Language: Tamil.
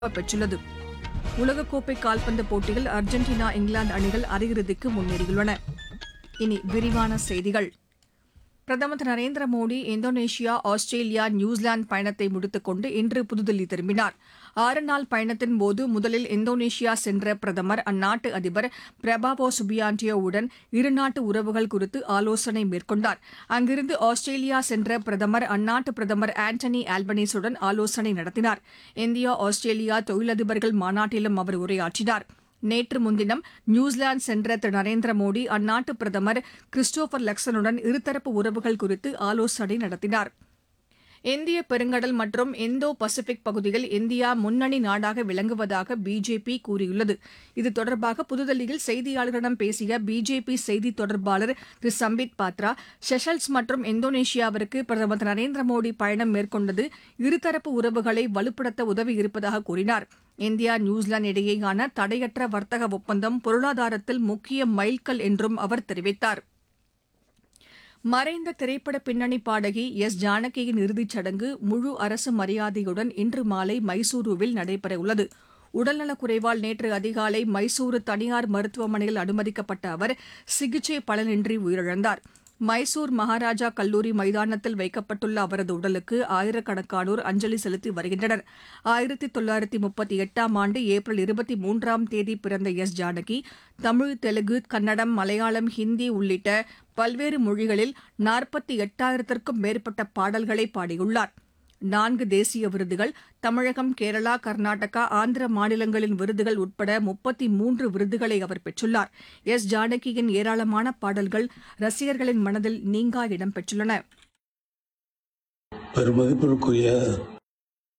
பெற்றுள்ளது உலகக்கோப்பை கால்பந்து போட்டியில் அர்ஜென்டினா இங்கிலாந்து அணிகள் அரையிறுதிக்கு முன்னேறியுள்ளன இனி விரிவான செய்திகள் பிரதமர் திரு Narendra Modi Indonesia Australia New Zealand பயணத்தை முடித்துக்கொண்டு இன்று புதுதில்லி திரும்பினார் ஆறு நாள் பயணத்தின் போது முதலில் இந்தோனேஷியா சென்ற பிரதமர் அந்நாட்டு அதிபர் பிரபாவோ சுபியாண்டியோவுடன் இருநாட்டு உறவுகள் குறித்து ஆலோசனை மேற்கொண்டார் அங்கிருந்து ஆஸ்திரேலியா சென்ற பிரதமர் அந்நாட்டு பிரதமர் ஆண்டனி ஆல்பனீஸுடன் ஆலோசனை நடத்தினார் இந்தியா ஆஸ்திரேலியா தொழிலதிபர்கள் மாநாட்டிலும் அவர் உரையாற்றினார் நேற்று முன்தினம் நியூசிலாந்து சென்ற திரு நரேந்திர மோடி அந்நாட்டு பிரதமர் கிறிஸ்டோபர் லக்சனுடன் இருதரப்பு உறவுகள் குறித்து ஆலோசனை நடத்தினார் இந்திய பெருங்கடல் மற்றும் இந்தோ பசிபிக் பகுதியில் இந்தியா முன்னணி நாடாக விளங்குவதாக பிஜேபி கூறியுள்ளது இது தொடர்பாக புதுதில்லியில் செய்தியாளர்களிடம் பேசிய பிஜேபி செய்தி தொடர்பாளர் திரு சம்பித் பாத்ரா செஷல்ஸ் மற்றும் இந்தோனேஷியாவிற்கு பிரதமர் திரு நரேந்திர மோடி பயணம் மேற்கொண்டது இருதரப்பு உறவுகளை வலுப்படுத்த உதவி இருப்பதாக கூறினார் இந்தியா நியூசிலாந்து இடையேயான தடையற்ற வர்த்தக ஒப்பந்தம் பொருளாதாரத்தில் முக்கிய மைல்கல் என்றும் அவர் தெரிவித்தார் மறைந்த திரைப்பட பின்னணி பாடகி எஸ் ஜானகியின் இறுதிச் சடங்கு முழு அரசு மரியாதையுடன் இன்று மாலை மைசூருவில் நடைபெறவுள்ளது உடல்நலக்குறைவால் நேற்று அதிகாலை மைசூரு தனியார் மருத்துவமனையில் அனுமதிக்கப்பட்ட அவர் சிகிச்சை பலனின்றி உயிரிழந்தார் மைசூர் மகாராஜா கல்லூரி மைதானத்தில் வைக்கப்பட்டுள்ள அவரது உடலுக்கு ஆயிரக்கணக்கானோர் அஞ்சலி செலுத்தி வருகின்றனர் ஆயிரத்தி தொள்ளாயிரத்தி முப்பத்தி எட்டாம் ஆண்டு ஏப்ரல் இருபத்தி மூன்றாம் தேதி பிறந்த எஸ் ஜானகி தமிழ் தெலுங்கு கன்னடம் மலையாளம் ஹிந்தி உள்ளிட்ட பல்வேறு மொழிகளில் நாற்பத்தி எட்டாயிரத்திற்கும் மேற்பட்ட பாடல்களை பாடியுள்ளார் நான்கு தேசிய விருதுகள் தமிழகம் கேரளா கர்நாடகா ஆந்திர மாநிலங்களின் விருதுகள் உட்பட முப்பத்தி மூன்று விருதுகளை அவர் பெற்றுள்ளார் எஸ் ஜானகியின் ஏராளமான பாடல்கள் ரசிகர்களின் மனதில் நீங்கா இடம் பெற்றுள்ளன பெருமதிப்பிற்குரிய